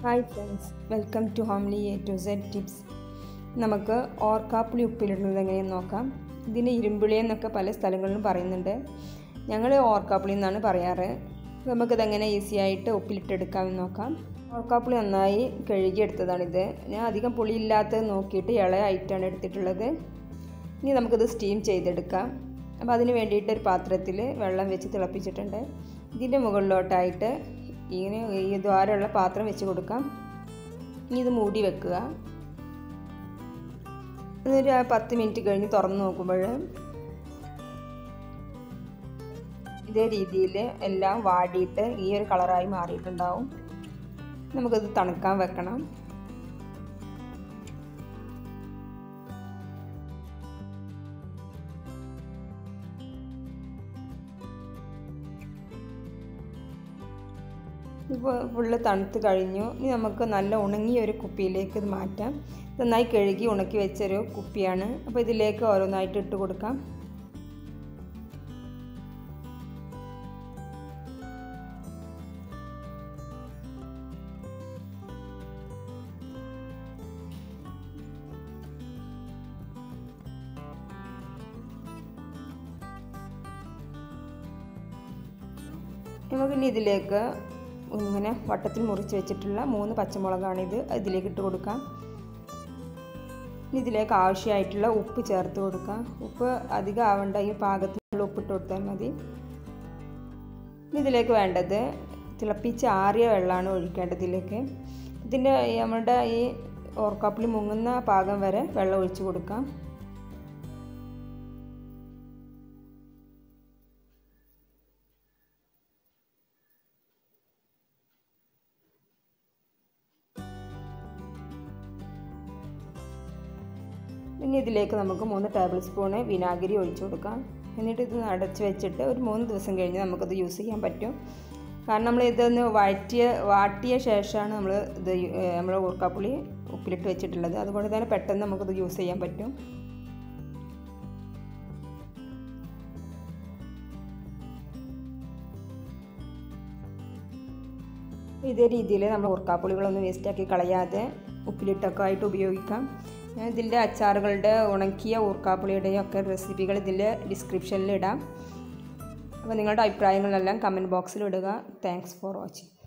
hi friends welcome to homely A to Z tips നമുക്ക് ഓർക്കാപ്പുളി ഉപ്പിലിടുന്നത് എങ്ങനെയെന്ന് നോക്കാം ഇതിന് ഇരുമ്പുളി എന്നൊക്കെ പല സ്ഥലങ്ങളിലും പറയുന്നുണ്ട് ഞങ്ങൾ ഓർക്കാപ്പുളി എന്നാണ് പറയാറ് നമുക്കിതെങ്ങനെ ഈസി ആയിട്ട് ഉപ്പിലിട്ടെടുക്കാമെന്ന് നോക്കാം ഓർക്കാപ്പുളി നന്നായി കഴുകിയെടുത്തതാണിത് ഞാൻ അധികം പുളിയില്ലാത്തത് നോക്കിയിട്ട് ഇളയ ഐറ്റാണ് എടുത്തിട്ടുള്ളത് ഇനി നമുക്കിത് സ്റ്റീം ചെയ്തെടുക്കാം അപ്പോൾ അതിന് വേണ്ടിയിട്ട് ഒരു പാത്രത്തിൽ വെള്ളം വെച്ച് തിളപ്പിച്ചിട്ടുണ്ട് ഇതിൻ്റെ മുകളിലോട്ടായിട്ട് ഇങ്ങനെ ഈ ദ്വാരമുള്ള പാത്രം വെച്ച് കൊടുക്കാം ഇനി ഇത് മൂടി വെക്കുക ഒരു പത്ത് മിനിറ്റ് കഴിഞ്ഞ് തുറന്ന് നോക്കുമ്പോൾ ഇതേ രീതിയിൽ എല്ലാം വാടിയിട്ട് ഈ ഒരു കളറായി മാറിയിട്ടുണ്ടാവും നമുക്കത് തണുക്കാൻ വെക്കണം ഇപ്പോൾ ഫുള്ള് തണുത്ത് കഴിഞ്ഞു ഇനി നമുക്ക് നല്ല ഉണങ്ങിയ ഒരു കുപ്പിയിലേക്ക് ഇത് മാറ്റാം നന്നായി കഴുകി ഉണക്കി വെച്ചൊരു കുപ്പിയാണ് അപ്പോൾ ഇതിലേക്ക് ഓരോന്നായിട്ട് ഇട്ട് കൊടുക്കാം നമുക്കിനി ഇതിലേക്ക് ഇങ്ങനെ വട്ടത്തിൽ മുറിച്ച് വെച്ചിട്ടുള്ള മൂന്ന് പച്ചമുളകാണിത് ഇതിലേക്ക് ഇട്ട് കൊടുക്കാം ഇതിലേക്ക് ആവശ്യമായിട്ടുള്ള ഉപ്പ് ചേർത്ത് കൊടുക്കാം ഉപ്പ് അധികം ആവേണ്ട ഈ പാകത്തിനുള്ള ഉപ്പ് ഇട്ട് കൊടുത്താൽ മതി ഇതിലേക്ക് വേണ്ടത് തിളപ്പിച്ച് ആറിയ വെള്ളമാണ് ഒഴിക്കേണ്ടത് ഇതിലേക്ക് ഇതിൻ്റെ നമ്മുടെ ഈ ഓർക്കാപ്പിളി മുങ്ങുന്ന പാകം വരെ വെള്ളം ഒഴിച്ച് കൊടുക്കാം ഇനി ഇതിലേക്ക് നമുക്ക് മൂന്ന് ടേബിൾ സ്പൂണ് വിനാഗിരി ഒഴിച്ചു കൊടുക്കാം എന്നിട്ട് ഇത് അടച്ച് വെച്ചിട്ട് ഒരു മൂന്ന് ദിവസം കഴിഞ്ഞ് നമുക്കത് യൂസ് ചെയ്യാൻ പറ്റും കാരണം നമ്മൾ ഇതൊന്ന് വഴറ്റിയ വാട്ടിയ ശേഷമാണ് നമ്മൾ ഇത് നമ്മൾ ഊർക്കാപ്പുളി ഉപ്പിലിട്ട് വെച്ചിട്ടുള്ളത് അതുകൊണ്ട് തന്നെ പെട്ടെന്ന് നമുക്കത് യൂസ് ചെയ്യാൻ പറ്റും ഇതേ രീതിയിൽ നമ്മൾ ഉറക്കാപ്പുളികളൊന്നും വേസ്റ്റാക്കി കളയാതെ ഉപ്പിലിട്ടൊക്കെ ആയിട്ട് ഉപയോഗിക്കാം ഇതിൻ്റെ അച്ചാറുകളുടെ ഉണക്കിയ ഊർക്കാപ്പുളിയുടെയും ഒക്കെ റെസിപ്പികൾ ഇതിൻ്റെ ഡിസ്ക്രിപ്ഷനിൽ ഇടാം അപ്പോൾ നിങ്ങളുടെ അഭിപ്രായങ്ങളെല്ലാം കമൻറ്റ് ബോക്സിൽ ഇടുക താങ്ക്സ് ഫോർ വാച്ചിങ്